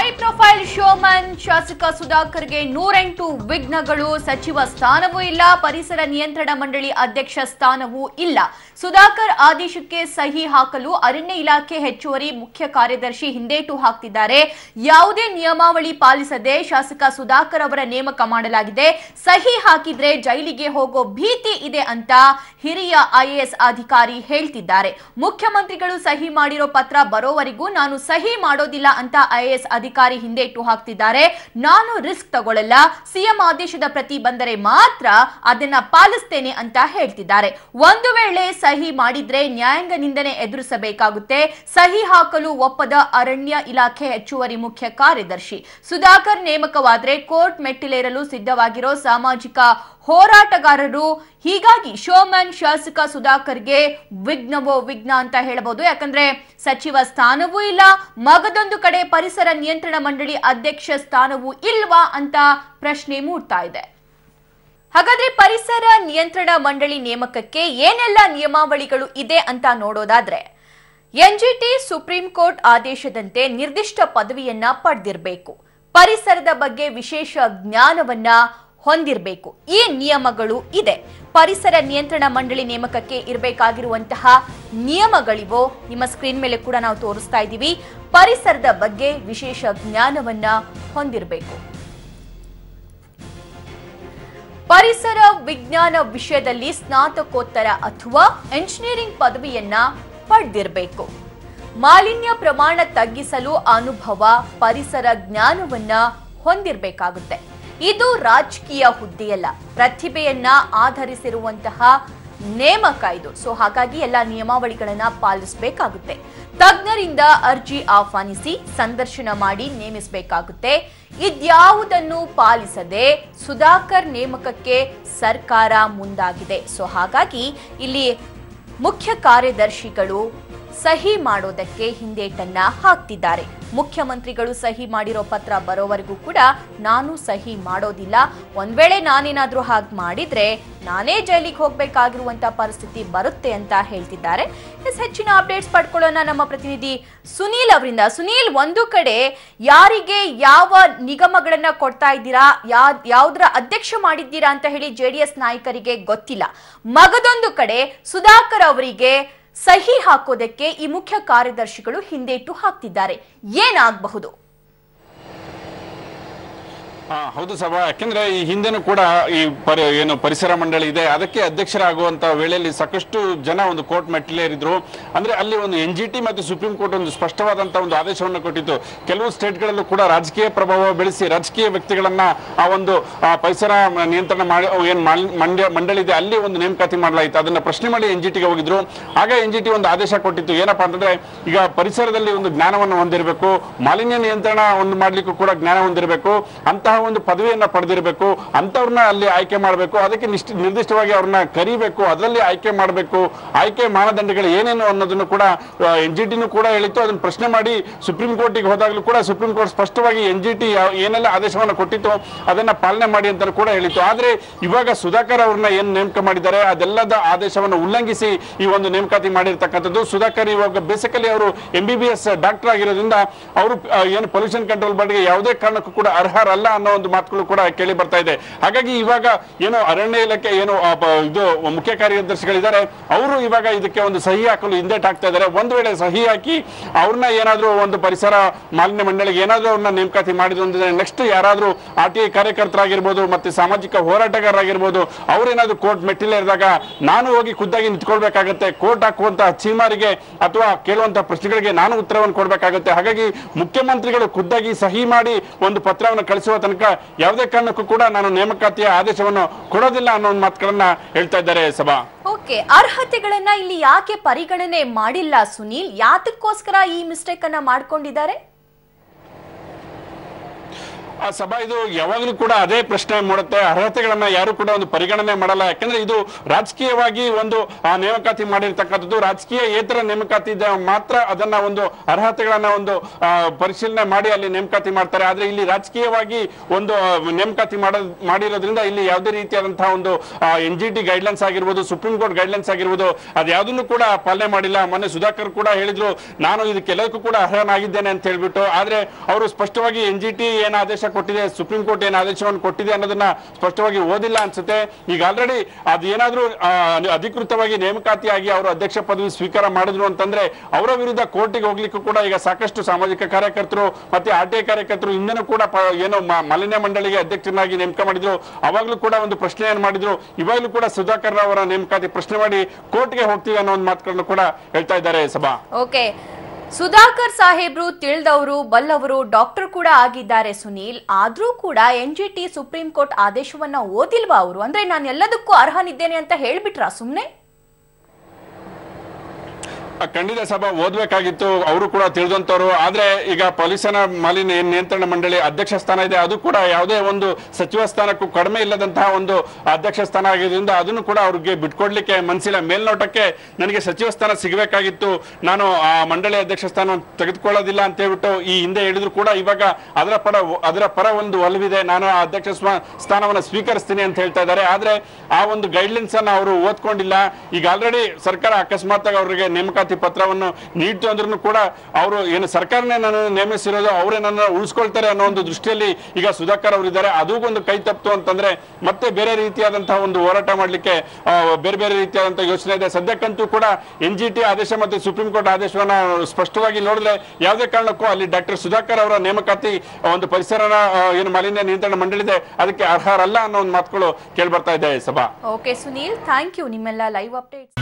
high profile ಶೋಮನ್ ಶಾಸಕ ಸುಧಾಕರ್ಗೆ ನೂರೆಂಟು ವಿಘ್ನಗಳು ಸಚಿವ ಸ್ಥಾನವೂ ಇಲ್ಲ ಪರಿಸರ ನಿಯಂತ್ರಣ ಮಂಡಳಿ ಅಧ್ಯಕ್ಷ ಸ್ಥಾನವೂ ಇಲ್ಲ ಸುಧಾಕರ್ ಆದೇಶಕ್ಕೆ ಸಹಿ ಹಾಕಲು ಅರಣ್ಯ ಇಲಾಖೆ ಹೆಚ್ಚುವರಿ ಮುಖ್ಯ ಕಾರ್ಯದರ್ಶಿ ಹಿಂದೇಟು ಹಾಕ್ತಿದ್ದಾರೆ ಯಾವುದೇ ನಿಯಮಾವಳಿ ಪಾಲಿಸದೆ ಶಾಸಕ ಸುಧಾಕರ್ ಅವರ ನೇಮಕ ಮಾಡಲಾಗಿದೆ ಸಹಿ ಹಾಕಿದ್ರೆ ಜೈಲಿಗೆ ಹೋಗೋ ಭೀತಿ ಇದೆ ಅಂತ ಹಿರಿಯ ಐಎಎಸ್ ಅಧಿಕಾರಿ ಹೇಳ್ತಿದ್ದಾರೆ ಮುಖ್ಯಮಂತ್ರಿಗಳು ಸಹಿ ಮಾಡಿರೋ ಪತ್ರ ಬರೋವರೆಗೂ ನಾನು ಸಹಿ ಮಾಡೋದಿಲ್ಲ ಅಂತ ಐಎಎಸ್ ಅಧಿಕಾರಿ ಹಿಂದೇಟು ಹಾಕ್ತಿದ್ದಾರೆ ನಾನು ರಿಸ್ಕ್ ತಗೊಳ್ಳಲ್ಲ ಸಿಎಂ ಆದೇಶದ ಪ್ರತಿ ಬಂದರೆ ಮಾತ್ರ ಅದನ್ನ ಪಾಲಿಸ್ತೇನೆ ಅಂತ ಹೇಳ್ತಿದ್ದಾರೆ ಒಂದು ವೇಳೆ ಸಹಿ ಮಾಡಿದ್ರೆ ನ್ಯಾಯಾಂಗ ನಿಂದನೆ ಎದುರಿಸಬೇಕಾಗುತ್ತೆ ಸಹಿ ಹಾಕಲು ಒಪ್ಪದ ಅರಣ್ಯ ಇಲಾಖೆ ಹೆಚ್ಚುವರಿ ಮುಖ್ಯ ಕಾರ್ಯದರ್ಶಿ ಸುಧಾಕರ್ ನೇಮಕವಾದ್ರೆ ಕೋರ್ಟ್ ಮೆಟ್ಟಿಲೇರಲು ಸಿದ್ಧವಾಗಿರೋ ಸಾಮಾಜಿಕ ಹೋರಾಟಗಾರರು ಹೀಗಾಗಿ ಶೋಮನ್ ಶಾಸಕ ಸುಧಾಕರ್ಗೆ ವಿಘ್ನವೋ ವಿಘ್ನ ಅಂತ ಹೇಳಬಹುದು ಯಾಕಂದ್ರೆ ಸಚಿವ ಸ್ಥಾನವೂ ಇಲ್ಲ ಮಗದೊಂದು ಕಡೆ ಪರಿಸರ ನಿಯಂತ್ರಣ ಮಂಡಳಿ ಅಧ್ಯಕ್ಷ ಸ್ಥಾನವೂ ಇಲ್ವಾ ಅಂತ ಪ್ರಶ್ನೆ ಮೂಡ್ತಾ ಇದೆ ಹಾಗಾದ್ರೆ ಪರಿಸರ ನಿಯಂತ್ರಣ ಮಂಡಳಿ ನೇಮಕಕ್ಕೆ ಏನೆಲ್ಲ ನಿಯಮಾವಳಿಗಳು ಇದೆ ಅಂತ ನೋಡೋದಾದ್ರೆ ಎನ್ಜಿಟಿ ಸುಪ್ರೀಂ ಕೋರ್ಟ್ ಆದೇಶದಂತೆ ನಿರ್ದಿಷ್ಟ ಪದವಿಯನ್ನ ಪಡೆದಿರಬೇಕು ಪರಿಸರದ ಬಗ್ಗೆ ವಿಶೇಷ ಜ್ಞಾನವನ್ನ ಹೊಂದಿರಬೇಕು ಈ ನಿಯಮಗಳು ಇದೆ ಪರಿಸರ ನಿಯಂತ್ರಣ ಮಂಡಳಿ ನೇಮಕಕ್ಕೆ ಇರಬೇಕಾಗಿರುವಂತಹ ನಿಯಮಗಳಿವೋ ನಿಮ್ಮ ಸ್ಕ್ರೀನ್ ಮೇಲೆ ಕೂಡ ನಾವು ತೋರಿಸ್ತಾ ಇದ್ದೀವಿ ಪರಿಸರದ ಬಗ್ಗೆ ವಿಶೇಷ ಜ್ಞಾನವನ್ನ ಹೊಂದಿರಬೇಕು ಪರಿಸರ ವಿಜ್ಞಾನ ವಿಷಯದಲ್ಲಿ ಸ್ನಾತಕೋತ್ತರ ಅಥವಾ ಎಂಜಿನಿಯರಿಂಗ್ ಪದವಿಯನ್ನ ಪಡೆದಿರಬೇಕು ಮಾಲಿನ್ಯ ಪ್ರಮಾಣ ತಗ್ಗಿಸಲು ಅನುಭವ ಪರಿಸರ ಜ್ಞಾನವನ್ನ ಹೊಂದಿರಬೇಕಾಗುತ್ತೆ ಇದು ರಾಜಕೀಯ ಹುದ್ದೆಯಲ್ಲ ಪ್ರತಿಭೆಯನ್ನ ಆಧರಿಸಿರುವಂತಹ ನೇಮಕ ಇದು ಸೊ ಹಾಗಾಗಿ ಎಲ್ಲ ನಿಯಮಾವಳಿಗಳನ್ನ ಪಾಲಿಸಬೇಕಾಗುತ್ತೆ ತಜ್ಞರಿಂದ ಅರ್ಜಿ ಆಹ್ವಾನಿಸಿ ಸಂದರ್ಶನ ಮಾಡಿ ನೇಮಿಸಬೇಕಾಗುತ್ತೆ ಇದ್ಯಾವುದನ್ನು ಪಾಲಿಸದೆ ಸುಧಾಕರ್ ನೇಮಕಕ್ಕೆ ಸರ್ಕಾರ ಮುಂದಾಗಿದೆ ಸೊ ಹಾಗಾಗಿ ಇಲ್ಲಿ ಮುಖ್ಯ ಕಾರ್ಯದರ್ಶಿಗಳು ಸಹಿ ಮಾಡೋದಕ್ಕೆ ಹಿಂದೇಟನ್ನ ಹಾಕ್ತಿದ್ದಾರೆ ಮುಖ್ಯಮಂತ್ರಿಗಳು ಸಹಿ ಮಾಡಿರೋ ಪತ್ರ ಬರೋವರೆಗೂ ಕೂಡ ನಾನು ಸಹಿ ಮಾಡೋದಿಲ್ಲ ಒಂದ್ ವೇಳೆ ನಾನೇನಾದ್ರೂ ಹಾಗೆ ಮಾಡಿದ್ರೆ ನಾನೇ ಜೈಲಿಗೆ ಹೋಗ್ಬೇಕಾಗಿರುವಂತ ಪರಿಸ್ಥಿತಿ ಬರುತ್ತೆ ಅಂತ ಹೇಳ್ತಿದ್ದಾರೆ ಎಸ್ ಹೆಚ್ಚಿನ ಅಪ್ಡೇಟ್ಸ್ ಪಡ್ಕೊಳ್ಳೋಣ ನಮ್ಮ ಪ್ರತಿನಿಧಿ ಸುನೀಲ್ ಅವರಿಂದ ಸುನೀಲ್ ಒಂದು ಕಡೆ ಯಾರಿಗೆ ಯಾವ ನಿಗಮಗಳನ್ನ ಕೊಡ್ತಾ ಇದ್ದೀರಾ ಯಾ ಯಾವ್ದ್ರ ಅಧ್ಯಕ್ಷ ಮಾಡಿದ್ದೀರಾ ಅಂತ ಹೇಳಿ ಜೆಡಿಎಸ್ ನಾಯಕರಿಗೆ ಗೊತ್ತಿಲ್ಲ ಮಗದೊಂದು ಕಡೆ ಸುಧಾಕರ್ ಅವರಿಗೆ ಸಹಿ ಹಾಕೋದಕ್ಕೆ ಈ ಮುಖ್ಯ ಕಾರ್ಯದರ್ಶಿಗಳು ಹಿಂದೇಟು ಹಾಕ್ತಿದ್ದಾರೆ ಏನಾಗಬಹುದು ಆ, ಹೌದು ಸಭಾ ಯಾಕೆಂದ್ರೆ ಈ ಹಿಂದೆನೂ ಕೂಡ ಈ ಪರಿ ಏನು ಪರಿಸರ ಮಂಡಳಿ ಇದೆ ಅದಕ್ಕೆ ಅಧ್ಯಕ್ಷರಾಗುವಂತ ವೇಳೆಯಲ್ಲಿ ಸಾಕಷ್ಟು ಜನ ಒಂದು ಕೋರ್ಟ್ ಮೆಟ್ಟಿಲೇರಿದ್ರು ಅಂದ್ರೆ ಅಲ್ಲಿ ಒಂದು ಎನ್ ಜಿ ಟಿ ಮತ್ತು ಸುಪ್ರೀಂ ಕೋರ್ಟ್ ಒಂದು ಸ್ಪಷ್ಟವಾದಂತ ಒಂದು ಆದೇಶವನ್ನು ಕೊಟ್ಟಿತ್ತು ಕೆಲವು ಸ್ಟೇಟ್ಗಳಲ್ಲೂ ಕೂಡ ರಾಜಕೀಯ ಪ್ರಭಾವ ಬೆಳೆಸಿ ರಾಜಕೀಯ ವ್ಯಕ್ತಿಗಳನ್ನ ಆ ಒಂದು ಆ, ಪರಿಸರ ನಿಯಂತ್ರಣ ಮಾಡಿ ಏನ್ ಮಾಲ್- ಮಂಡ್ಯ ಮಂಡಳಿ ಇದೆ ಅಲ್ಲಿ ಒಂದು ನೇಮಕಾತಿ ಮಾಡಲಾಯಿತು ಅದನ್ನ ಪ್ರಶ್ನೆ ಮಾಡಿ ಎನ್ ಜಿ ಟಿಗೆ ಹೋಗಿದ್ರು ಆಗ ಎನ್ ಜಿ ಟಿ ಒಂದು ಆದೇಶ ಕೊಟ್ಟಿತ್ತು ಏನಪ್ಪಾ ಅಂತಂದ್ರೆ ಈಗ ಪರಿಸರದಲ್ಲಿ ಒಂದು ಜ್ಞಾನವನ್ನು ಹೊಂದಿರಬೇಕು ಮಾಲಿನ್ಯ ನಿಯಂತ್ರಣ ಒಂದು ಮಾಡ್ಲಿಕ್ಕೂ ಕೂಡ ಜ್ಞಾನ ಹೊಂದಿರಬೇಕು ಅಂತಹ ಒಂದು ಪದವಿಯನ್ನ ಪಡೆದಿರಬೇಕು ಅಂತವ್ರನ್ನ ಅಲ್ಲಿ ಆಯ್ಕೆ ಮಾಡಬೇಕು ಅದಕ್ಕೆ ನಿಷ್ಠ ನಿರ್ದಿಷ್ಟವಾಗಿ ಅವ್ರನ್ನ ಕರಿಬೇಕು ಅದರಲ್ಲಿ ಆಯ್ಕೆ ಮಾಡಬೇಕು ಆಯ್ಕೆ ಮಾನದಂಡಗಳು ಏನೇನು ಅನ್ನೋದನ್ನು ಕೂಡ ಎನ್ ಜಿ ಟಿನೂ ಕೂಡ ಹೇಳಿತ್ತು ಅದನ್ನ ಪ್ರಶ್ನೆ ಮಾಡಿ ಸುಪ್ರೀಂ ಕೋರ್ಟಿಗೆ ಹೋದಾಗಲೂ ಕೂಡ ಸುಪ್ರೀಂ ಕೋರ್ಟ್ ಸ್ಪಷ್ಟವಾಗಿ ಎನ್ ಜಿ ಟಿ ಏನೆಲ್ಲ ಆದೇಶವನ್ನು ಕೊಟ್ಟಿತ್ತು ಅದನ್ನ ಪಾಲನೆ ಮಾಡಿ ಅಂತ ಕೂಡ ಹೇಳಿತ್ತು ಆದ್ರೆ ಇವಾಗ ಸುಧಾಕರ್ ಅವ್ರನ್ನ ಏನ್ ನೇಮಕ ಮಾಡಿದ್ದಾರೆ ಅದೆಲ್ಲದ ಆದೇಶವನ್ನು ಉಲ್ಲಂಘಿಸಿ ಈ ಒಂದು ನೇಮಕಾತಿ ಮಾಡಿರ್ತಕ್ಕಂಥದ್ದು ಸುಧಾಕರ್ ಇವಾಗ ಬೇಸಿಕಲಿ ಅವರು M B B S doctor ಆಗಿರೋದ್ರಿಂದ ಅವರು ಆ, ಏನು ಪೊಲ್ಯೂಷನ್ ಕಂಟ್ರೋಲ್ ಬಾಡಿಗೆ ಯಾವುದೇ ಕಾರಣಕ್ಕೂ ಕೂಡ ಅರ್ಹರಲ್ಲ ಅನ್ನೋ ಒಂದು ಮಾತುಗಳು ಕೂಡ ಕೇಳಿ ಬರ್ತಾ ಇದೆ ಹಾಗಾಗಿ ಇವಾಗ ಏನು ಅರಣ್ಯ ಇಲಾಖೆ ಏನು ಆ, ಪ- ಇದು ಮುಖ್ಯ ಕಾರ್ಯದರ್ಶಿಗಳಿದ್ದಾರೆ ಅವರು ಇವಾಗ ಇದಕ್ಕೆ ಒಂದು ಸಹಿ ಹಾಕಲು ಹಿಂದೇಟ್ ಹಾಕ್ತಾ ಇದ್ದಾರೆ ಒಂದು ವೇಳೆ ಸಹಿ ಹಾಕಿ ಅವ್ರನ್ನ ಏನಾದ್ರೂ ಒಂದು ಪರಿಸರ ಮಾಲಿನ್ಯ ಮಂಡಳಿಗೆ ಏನಾದ್ರೂ ಅವ್ರನ್ನ ನೇಮಕಾತಿ ಮಾಡಿದ್ರು ಅಂದ್ರೆ ನೆಕ್ಸ್ಟ್ ಯಾರಾದ್ರೂ ಆರ್ ಟಿ ಐ ಕಾರ್ಯಕರ್ತರಾಗಿರ್ಬೋದು ಮತ್ತೆ ಸಾಮಾಜಿಕ ಹೋರಾಟಗಾರರಾಗಿರ್ಬೋದು ಅವ್ರೇನಾದ್ರೂ ಕೋರ್ಟ್ ಮೆಟ್ಟಿಲೇರಿದಾಗ ನಾನು ಹೋಗಿ ಖುದ್ದಾಗಿ ನಿಂತ್ಕೊಳ್ಬೇಕಾಗತ್ತೆ ಕೋರ್ಟ್ ಹಾಕುವಂತ ಚೀಮಾರಿಗೆ ಅಥವಾ ಕೇಳುವಂತ ಪ್ರಶ್ನೆಗಳಿಗೆ ನಾನು ಉತ್ತರವನ್ನು ಕೊಡ್ಬೇಕಾಗುತ್ತೆ ಹಾಗಾಗಿ ಮುಖ್ಯಮಂತ್ರಿಗಳು ಖುದ್ದಾಗಿ ಸಹಿ ಮಾಡಿ ಒಂದು ಪತ್ರವನ್ನು ಕಳಿಸುವ ತನಕ ಯಾವುದೇ ಕಾರಣಕ್ಕೂ ಕೂಡ ನಾನು ನೇಮಕಾತಿಯ ಆದೇಶವನ್ನು ಕೊಡೋದಿಲ್ಲ ಅನ್ನೋ ಒಂದು ಮಾತುಗಳನ್ನ ಹೇಳ್ತಾ ಇದ್ದಾರೆ ಸಭಾ ಓಕೆ ಅರ್ಹತೆಗಳನ್ನ ಇಲ್ಲಿ ಯಾಕೆ ಪರಿಗಣನೆ ಮಾಡಿಲ್ಲ ಸುನೀಲ್ ಯಾತಕ್ಕೋಸ್ಕರ ಈ ಮಿಸ್ಟೇಕ್ ಅನ್ನ ಮಾಡ್ಕೊಂಡಿದ್ದಾರೆ ಆ ಸಭಾ ಇದು ಯಾವಾಗಲೂ ಕೂಡ ಅದೇ ಪ್ರಶ್ನೆ ಮೂಡುತ್ತೆ ಅರ್ಹತೆಗಳನ್ನ ಯಾರು ಕೂಡ ಒಂದು ಪರಿಗಣನೆ ಮಾಡಲ್ಲ ಯಾಕಂದ್ರೆ ಇದು ರಾಜಕೀಯವಾಗಿ ಒಂದು ಆ ನೇಮಕಾತಿ ಮಾಡಿರ್ತಕ್ಕಂಥದ್ದು ರಾಜಕೀಯ ಏತರ ನೇಮಕಾತಿ ಇದೆ ಮಾತ್ರ ಅದನ್ನ ಒಂದು ಅರ್ಹತೆಗಳನ್ನ ಒಂದು ಆ, ಪರಿಶೀಲನೆ ಮಾಡಿ ಅಲ್ಲಿ ನೇಮಕಾತಿ ಮಾಡ್ತಾರೆ ಆದ್ರೆ ಇಲ್ಲಿ ರಾಜಕೀಯವಾಗಿ ಒಂದು ಆ, ನೇಮಕಾತಿ ಮಾಡ ಮಾಡಿರೋದ್ರಿಂದ ಇಲ್ಲಿ ಯಾವುದೇ ರೀತಿಯಾದಂತಹ ಒಂದು ಎನ್ ಜಿ ಟಿ ಗೈಡ್ಲೈನ್ಸ್ ಆಗಿರ್ಬೋದು ಸುಪ್ರೀಂ ಕೋರ್ಟ್ ಗೈಡ್ಲೈನ್ಸ್ ಆಗಿರ್ಬೋದು ಅದ್ಯಾವುದನ್ನು ಕೂಡ ಪಾಲನೆ ಮಾಡಿಲ್ಲ ಮೊನ್ನೆ ಸುಧಾಕರ್ ಕೂಡ ಹೇಳಿದ್ರು ನಾನು ಇದಕ್ಕೆಲ್ಲದಕ್ಕೂ ಕೂಡ ಅರ್ಹನಾಗಿದ್ದೇನೆ ಅಂತ ಹೇಳ್ಬಿಟ್ಟು ಆದ್ರೆ ಅವರು ಸ್ಪಷ್ಟವಾಗಿ ಎನ್ ಜಿ ಟಿ ಏನ್ ಆದೇಶ ಕೊಟ್ಟಿದೆ ಸುಪ್ರೀಂ ಕೋರ್ಟ್ ಏನ್ ಆದೇಶವನ್ನು ಕೊಟ್ಟಿದೆ ಅನ್ನೋದನ್ನ ಸ್ಪಷ್ಟವಾಗಿ ಓದಿಲ್ಲ ಅನ್ಸುತ್ತೆ ಈಗ ಆಲ್ರೆಡಿ ಅದೇನಾದ್ರೂ ಆ, ಅಧಿಕೃತವಾಗಿ ನೇಮಕಾತಿಯಾಗಿ ಅವರು ಅಧ್ಯಕ್ಷ ಪದವಿ ಸ್ವೀಕಾರ ಮಾಡಿದ್ರು ಅಂತಂದ್ರೆ ಅವರ ವಿರುದ್ಧ ಕೋರ್ಟಿಗೆ ಹೋಗ್ಲಿಕ್ಕೂ ಕೂಡ ಈಗ ಸಾಕಷ್ಟು ಸಾಮಾಜಿಕ ಕಾರ್ಯಕರ್ತರು ಮತ್ತೆ ಆರ್ ಟಿ ಐ ಕಾರ್ಯಕರ್ತರು ಹಿಂದೆನೂ ಕೂಡ ಪ- ಏನೋ ಮ- ಮಾಲಿನ್ಯ ಮಂಡಳಿಗೆ ಅಧ್ಯಕ್ಷನಾಗಿ ನೇಮಕ ಮಾಡಿದ್ರು ಅವಾಗ್ಲೂ ಕೂಡ ಒಂದು ಪ್ರಶ್ನೆಯನ್ನು ಮಾಡಿದ್ರು ಇವಾಗ್ಲೂ ಕೂಡ ಸುಧಾಕರ್ ಅವರ ನೇಮಕಾತಿ ಪ್ರಶ್ನೆ ಮಾಡಿ ಕೋರ್ಟ್ಗೆ ಹೋಗ್ತೀವಿ ಅನ್ನೋ ಒಂದು ಮಾತುಗಳನ್ನು ಕೂಡ ಹೇಳ್ತಾ ಇದ್ದಾರೆ ಸಭಾ ಓಕೆ ಸುಧಾಕರ್ ಸಾಹೇಬ್ರು ತಿಳಿದವರು ಬಲ್ಲವರು ಡಾಕ್ಟರ್ ಕೂಡ ಆಗಿದ್ದಾರೆ ಸುನೀಲ್ ಆದ್ರೂ ಕೂಡ N G T supreme court ಆದೇಶವನ್ನ ಓದಿಲ್ವಾ ಅವರು ಅಂದ್ರೆ ನಾನು ಎಲ್ಲದಕ್ಕೂ ಅರ್ಹನಿದ್ದೇನೆ ಅಂತ ಹೇಳ್ಬಿಟ್ರಾ ಸುಮ್ನೆ ಆ, ಖಂಡಿತ ಸಭಾ ಓದ್ಬೇಕಾಗಿತ್ತು ಅವರು ಕೂಡ ತಿಳಿದಂತವ್ರು ಆದ್ರೆ ಈಗ ಪೊಲೀಸನ ಮಾಲಿನ್ಯ ನಿಯಂತ್ರಣ ಮಂಡಳಿ ಅಧ್ಯಕ್ಷ ಸ್ಥಾನ ಇದೆ ಅದು ಕೂಡ ಯಾವುದೇ ಒಂದು ಸಚಿವ ಸ್ಥಾನಕ್ಕೂ ಕಡಿಮೆ ಇಲ್ಲದಂತಹ ಒಂದು ಅಧ್ಯಕ್ಷ ಸ್ಥಾನ ಆಗಿದ್ರಿಂದ ಅದನ್ನು ಕೂಡ ಅವ್ರಿಗೆ ಬಿಟ್ಕೊಡ್ಲಿಕ್ಕೆ ಮನಸ್ಸಿಲ್ಲ ಮೇಲ್ನೋಟಕ್ಕೆ ನನಗೆ ಸಚಿವ ಸ್ಥಾನ ಸಿಗಬೇಕಾಗಿತ್ತು ನಾನು ಆ ಮಂಡಳಿ ಅಧ್ಯಕ್ಷ ಸ್ಥಾನ ತೆಗೆದುಕೊಳ್ಳೋದಿಲ್ಲ ಅಂತ ಹೇಳ್ಬಿಟ್ಟು ಈ ಹಿಂದೆ ಹೇಳಿದ್ರು ಕೂಡ ಇವಾಗ ಅದರ ಪರ ಅದರ ಪರ ಒಂದು ಒಲವಿದೆ ನಾನು ಆ ಅಧ್ಯಕ್ಷ ಸ್ವ- ಸ್ಥಾನವನ್ನು ಸ್ವೀಕರಿಸ್ತೀನಿ ಅಂತ ಹೇಳ್ತಾ ಇದ್ದಾರೆ ಆದ್ರೆ ಆ ಒಂದು ಗೈಡ್ಲೈನ್ಸ್ ಅನ್ನ ಅವರು ಓದ್ಕೊಂಡಿಲ್ಲ ಈಗ ಆಲ್ರೆಡಿ ಸರ್ಕಾರ ಅಕಸ್ಮಾತ್ ಆಗಿ ಅವರಿಗೆ ನೇಮಕಾತಿ ಪತ್ರವನ್ನು ನೀಡ್ತು ಅಂದ್ರೂ ಕೂಡ ಅವರು ಏನು ಸರ್ಕಾರನೇ ನನ್ನ ನೇಮಿಸಿರೋದು ಅವರೇ ನನ್ನ ಉಳಿಸ್ಕೊಳ್ತಾರೆ ಅನ್ನೋ ಒಂದು ದೃಷ್ಟಿಯಲ್ಲಿ ಈಗ ಸುಧಾಕರ್ ಅವರು ಇದ್ದಾರೆ ಅದು ಒಂದು ಕೈ ತಪ್ಪಿತು ಅಂತಂದ್ರೆ ಮತ್ತೆ ಬೇರೆ ರೀತಿಯಾದಂತಹ ಒಂದು ಹೋರಾಟ ಮಾಡ್ಲಿಕ್ಕೆ ಆ, ಬೇರೆ ಬೇರೆ ರೀತಿಯಾದಂತಹ ಯೋಚನೆ ಇದೆ ಸದ್ಯಕ್ಕಂತೂ ಕೂಡ ಎನ್ ಜಿ ಟಿ ಆದೇಶ ಮತ್ತೆ ಸುಪ್ರೀಂ ಕೋರ್ಟ್ ಆದೇಶವನ್ನ ಸ್ಪಷ್ಟವಾಗಿ ನೋಡಿದ್ರೆ ಯಾವುದೇ ಕಾರಣಕ್ಕೂ ಅಲ್ಲಿ ಡಾಕ್ಟರ್ ಸುಧಾಕರ್ ಅವರ ನೇಮಕಾತಿ ಒಂದು ಪರಿಸರನ ಆ, ಏನು ಮಾಲಿನ್ಯ ನಿಯಂತ್ರಣ ಮಂಡಳಿ ಇದೆ ಅದಕ್ಕೆ ಅರ್ಹರಲ್ಲ ಅನ್ನೋ ಒಂದು ಮಾತುಗಳು ಕೇಳಿ ಬರ್ತಾ ಇದೆ ಸಭಾ ಓಕೆ ಸುನೀಲ್ ಥ್ಯಾಂಕ್ ಯು ನಿಮ್ಮೆಲ್ಲ ಲೈವ್ ಅಪ್ಡೇಟ್ಸ್